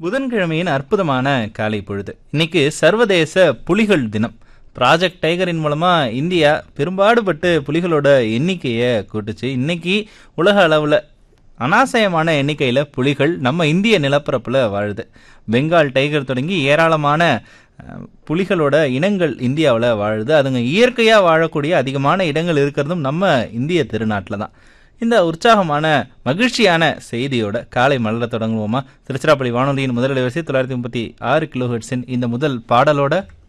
புதன்கிழமையின் அற்புதமான காலை பொழுது இன்னைக்கு சர்வதேச புலிகள் தினம் ப்ராஜெக்ட் டைகரின் மூலமா இந்தியா பெரும்பாடுபட்டு புலிகளோட எண்ணிக்கையை கூட்டுச்சு இன்னைக்கு உலக அளவில் அனாசயமான எண்ணிக்கையில் புலிகள் நம்ம இந்திய நிலப்பரப்பில் வாழுது பெங்கால் டைகர் தொடங்கி ஏராளமான அஹ், புலிகளோட இனங்கள் இந்தியாவில் வாழுது அதுங்க இயற்கையாக வாழக்கூடிய அதிகமான இடங்கள் இருக்கிறதும் நம்ம இந்திய திருநாட்டில் தான் இந்த உற்சாகமான மகிழ்ச்சியான செய்தியோட காலை மலர தொடங்குவோமா திருச்சிராப்பள்ளி வானொலியின் முதல் வரிசை தொள்ளாயிரத்தி முப்பத்தி ஆறு கிலோ இந்த முதல் பாடலோட